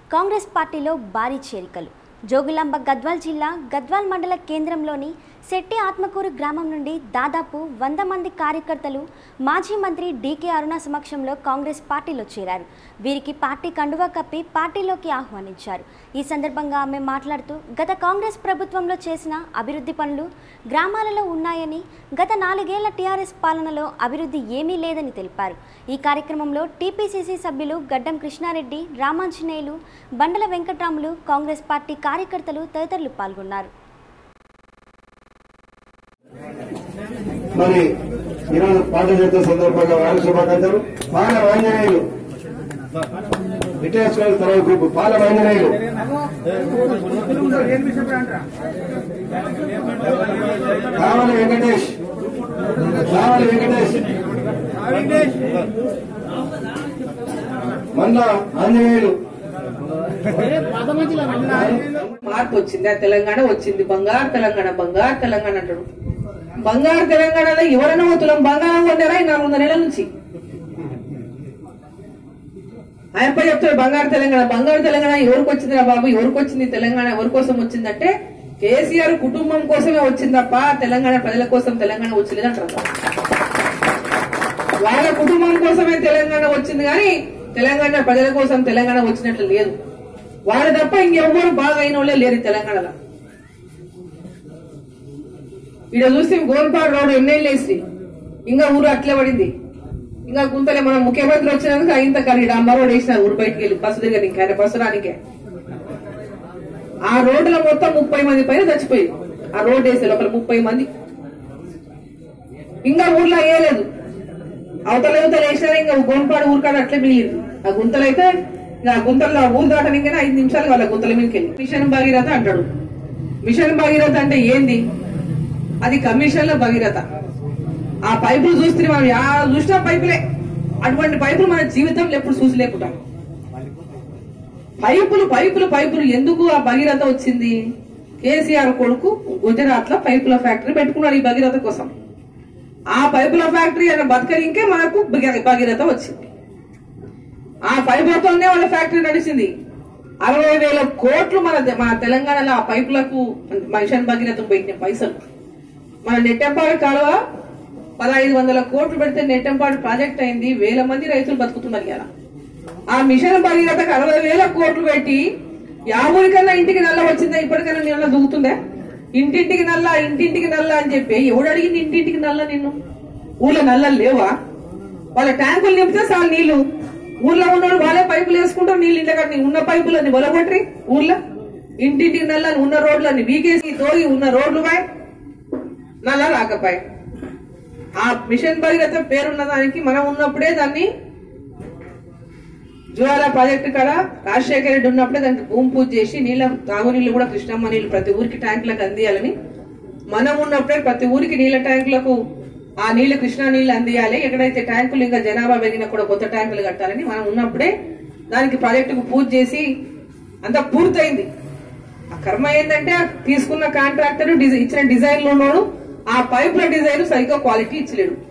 కాంగ్రెస్ పార్టీలో భారీ చేరికలు జోగులాంబ గద్వాల్ జిల్లా గద్వాల్ మండల కేంద్రంలోని శెట్టి ఆత్మకూరు గ్రామం నుండి దాదాపు వంద మంది కార్యకర్తలు మాజీ మంత్రి డీకే అరుణ సమక్షంలో కాంగ్రెస్ పార్టీలో చేరారు వీరికి పార్టీ కండువా కప్పి పార్టీలోకి ఆహ్వానించారు ఈ సందర్భంగా ఆమె మాట్లాడుతూ గత కాంగ్రెస్ ప్రభుత్వంలో చేసిన అభివృద్ధి పనులు గ్రామాలలో ఉన్నాయని గత నాలుగేళ్ల టీఆర్ఎస్ పాలనలో అభివృద్ధి ఏమీ లేదని తెలిపారు ఈ కార్యక్రమంలో టీపీసీసీ సభ్యులు గడ్డం కృష్ణారెడ్డి రామాంజనేయులు బండల వెంకట్రాములు కాంగ్రెస్ పార్టీ కార్యకర్తలు తదితరులు పాల్గొన్నారు మరి ఈరోజు పాట చేసే సందర్భంగా వారి శుభాకాంక్షలు పాల ఆంజనేయులు విటేశ్వర తరవ గ్రూప్ పాల ఆంజనేయులు కావలి వెంకటేష్ కావలి వెంకటేష్ మంద ఆంజనేయులు మార్పు వచ్చింది ఆ తెలంగాణ వచ్చింది బంగారు తెలంగాణ బంగారు తెలంగాణ అంటాడు బంగారు తెలంగాణలో ఎవరైనా ఓ తులం బంగారం కొన్నారా ఈ నాలుగు వందల నెలల నుంచి ఆయన పై చెప్తాడు బంగారు తెలంగాణ బంగారు తెలంగాణ ఎవరికి వచ్చిందిరా బాబు ఎవరికి వచ్చింది తెలంగాణ ఎవరి కోసం వచ్చిందంటే కేసీఆర్ కుటుంబం కోసమే వచ్చింది తప్ప తెలంగాణ ప్రజల కోసం తెలంగాణ వచ్చింది అంటారు వాళ్ళ కుటుంబం కోసమే తెలంగాణ వచ్చింది కానీ తెలంగాణ ప్రజల కోసం తెలంగాణ వచ్చినట్లు లేదు వాళ్ళు తప్ప ఇంకెవ్వరు బాగా అయిన వాళ్ళే లేరు ఈ తెలంగాణలో ఇక్కడ చూస్తే గోల్పాడు రోడ్ ఎన్నెళ్ళు వేసి ఇంకా ఊరు అట్లే పడింది ఇంకా గుంతలే మన ముఖ్యమంత్రి వచ్చినందుకు ఇంత కానీ డాంబా రోడ్ వేసినారు ఊరు బయటికి వెళ్ళి బస్సు తిరగడానికి ఆయన బస్సు రానికే ఆ రోడ్డులో మొత్తం ముప్పై మంది పైన చచ్చిపోయింది ఆ రోడ్ వేసే లోపల ముప్పై మంది ఇంకా ఊర్లో వేయలేదు అవతల యువతలు వేసినారు ఇంకా గోన్పాడు ఊరికాడ అట్లే మిగిలింది ఆ గుంతలు అయితే ఇంకా ఆ గుంతల్లో ఊరు దాటనికైనా ఐదు నిమిషాలు వాళ్ళ గుంతల మీదకి వెళ్ళి మిషన్ భగీరథ అంటాడు మిషన్ భగీరథ అంటే ఏంది అది కమిషన్ల భగీరథ ఆ పైపులు చూస్తే మనం యా చూసినా పైపులే అటువంటి పైపులు మన జీవితంలో ఎప్పుడు చూసలేకుంటాం పైపులు పైపులు పైపులు ఎందుకు ఆ భగీరథ వచ్చింది కేసీఆర్ కొడుకు గుజరాత్ లో పైపుల ఫ్యాక్టరీ పెట్టుకున్నాడు ఈ భగీరథ కోసం ఆ పైపుల ఫ్యాక్టరీ ఆయన బతకరింకే మనకు భగీ- భగీరథ వచ్చింది ఆ పైపులతోనే వాళ్ళ ఫ్యాక్టరీ నడిచింది అరవై వేల కోట్లు మన మన తెలంగాణలో ఆ పైపులకు మిషన్ భగీరథకు పెట్టిన పైసలు మన నెట్టంపాడు కాలువ పదహైదు వందల కోట్లు పెడితే నెట్టంపాడు ప్రాజెక్ట్ అయింది వేల మంది రైతులు బతుకుతున్నారు ఇలా ఆ మిషన్ భగీరథకు అరవై వేల కోట్లు పెట్టి యాభైకన్నా ఇంటికి నల్ల వచ్చిందా ఇప్పటికైనా నీళ్ళ దూకుతుందా ఇంటింటికి నల్ల ఇంటింటికి నల్ల అని చెప్పి ఎవడు అడిగింది ఇంటింటికి నల్ల నిన్ను ఊళ్ళో నల్లలు లేవా వాళ్ళ ట్యాంకులు నింపితే చాలు నీళ్లు ఊర్లో ఉన్నోళ్ళు వాళ్ళే పైపులు వేసుకుంటారు నీళ్ళు ఇంట్లో కట్టి ఉన్న పైపులని బొలగొట్టరి ఊర్లో ఇంటింటికి నల్లని ఉన్న రోడ్లన్నీ వీకేసి తోగి ఉన్న రోడ్లు బాయ్ నల్ల రాకపాయ్ ఆ మిషన్ భగీరథ పేరున్న దానికి మనం ఉన్నప్పుడే దాన్ని జ్వాల ప్రాజెక్టు కాడ రాజశేఖర రెడ్డి ఉన్నప్పుడే దానికి భూమి పూజ చేసి నీళ్ళ తాగునీళ్లు కూడా కృష్ణమ్మ నీళ్లు ప్రతి ఊరికి ట్యాంకులకు అందియాలని మనం ఉన్నప్పుడే ప్రతి ఊరికి నీళ్ళ ట్యాంకులకు ఆ నీళ్లు కృష్ణా నీళ్లు అందియాలి ఎక్కడైతే ట్యాంకులు ఇంకా జనాభా పెరిగినా కూడా కొత్త ట్యాంకులు కట్టాలని మనం ఉన్నప్పుడే దానికి ప్రాజెక్టుకు పూజ చేసి అంతా పూర్తయింది ఆ కర్మ ఏంటంటే తీసుకున్న కాంట్రాక్టర్ ఇచ్చిన డిజైన్ లో ఉన్నోడు ఆ పైపుల డిజైన్ సరిగ్గా క్వాలిటీ ఇచ్చలేడు